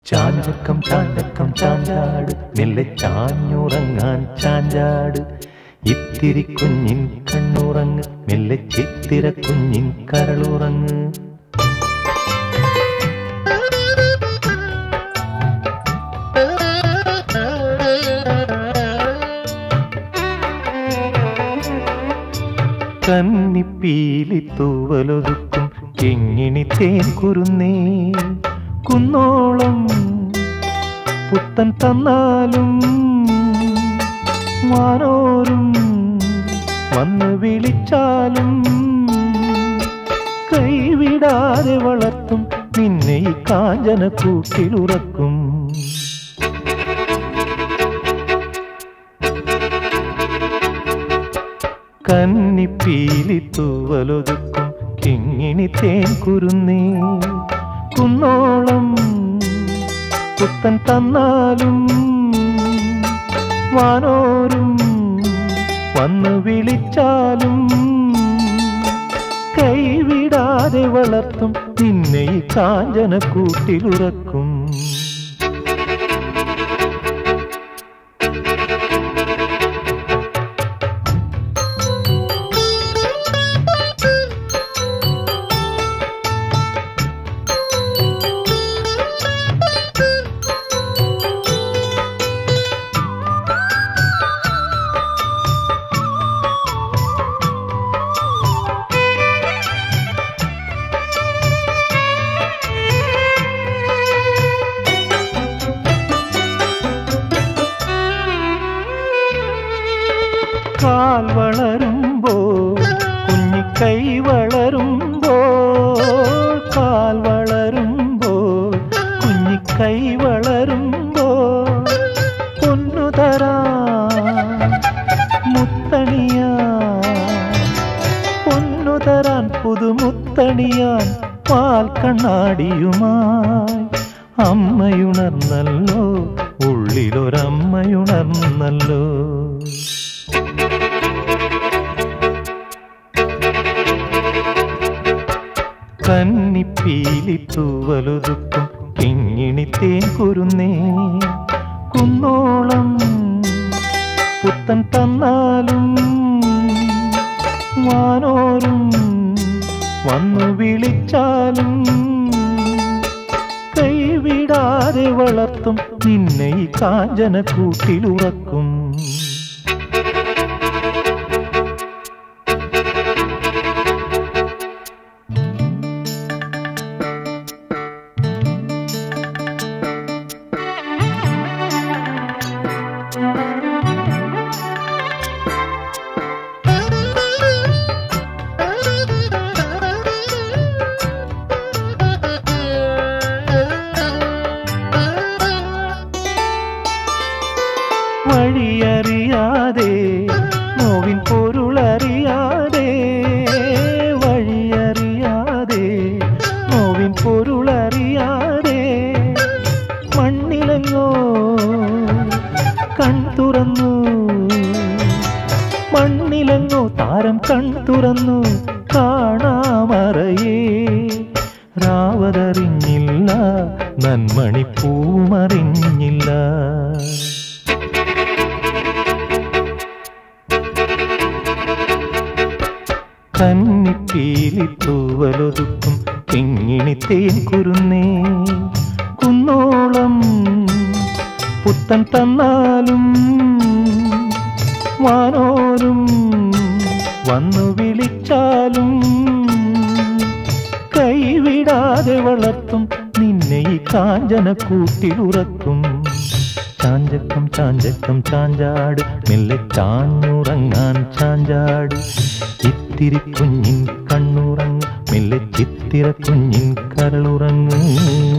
ചാഞ്ചക്കം ചാഞ്ചക്കം ചാഞ്ചാട് മെല്ലെ ചാഞ്ഞുറങ്ങാൻ ചാഞ്ചാട് ഇത്തിരി കുഞ്ഞിൻ കണ്ണുറങ്ങ് മെല്ലെ ചിത്തിര കുഞ്ഞിൻ കരളുറങ്ങ് കന്നിപ്പീലി തൂവലൊതുക്കും എങ്ങിണി തേൻ കുരുന്നേ കുന്നോളം പുത്തൻ തന്നാലും മാനോരും വന്ന് വിളിച്ചാലും കൈവിടാതെ വളർത്തും നിന്നെ ഈ കാഞ്ചന കൂട്ടിലുറക്കും കന്നിപ്പീലി തൂവലൊതുക്കും കിങ്ങിണി തേൻ കുരുന്നേ കുന്നോളം പുത്തൻ തന്നാലും വാനോരും വന്ന് വിളിച്ചാലും കൈവിടാതെ വളർത്തും നിന്നെ ഈ കാഞ്ചന കൂട്ടിലുറക്കും കാൽ വളരുമ്പോ കുഞ്ഞിക്കൈ വളരുമ്പോ കാൽ വളരുമ്പോ കുഞ്ഞിക്കൈ വളരുമ്പോ പൊന്നു തരാ മുത്തണിയാ പൊന്നു തരാൻ പുതുമുത്തണിയാൻ പാൽ കണ്ണാടിയുമായി അമ്മയുണർന്നല്ലോ ഉള്ളിലൊരമ്മയുണർന്നല്ലോ കന്നിപ്പീലി തൂവലൊതുക്കും കിങ്ങിണി തേൻ കുരുന്നേ കുന്നോളം പുത്തൻ തന്നാലും വാനോരും വന്നു വിളിച്ചാലും കൈവിടാതെ വളർത്തും നിന്നെ ഈ കാഞ്ചന കൂട്ടിലുറക്കും വഴിയറിയാതെ നോവിൻ പൊരുളറിയാതെ വഴിയറിയാതെ നോവിൻ പൊരുളറിയാതെ മണ്ണിലെങ്ങോ കൺ തുറന്നു മണ്ണിലെങ്ങോ താരം കൺ തുറന്നു കാണാമറയേ രാവതറിഞ്ഞില്ല നന്മണി പൂമറിഞ്ഞില്ല കന്നിപ്പീലി തൂവലൊതുക്കും കിങ്ങിണി തേൻ കുരുന്നേ കുന്നോളം പുത്തൻ തന്നാലും വാനോരും വന്നു വിളിച്ചാലും കൈവിടാതെ വളർത്തും നിന്നെ ഈ കാഞ്ചന കൂട്ടിലുറക്കും ചാഞ്ചക്കം ചാഞ്ചക്കം ചാഞ്ചാട് മെല്ലെ ചാഞ്ഞുറങ്ങാൻ ചാഞ്ചാട് ഇത്തിരി കുഞ്ഞിൻ കണ്ണുറങ്ങ് മെല്ലെ ചിത്തിര കുഞ്ഞിൻ കരളുറങ്ങ്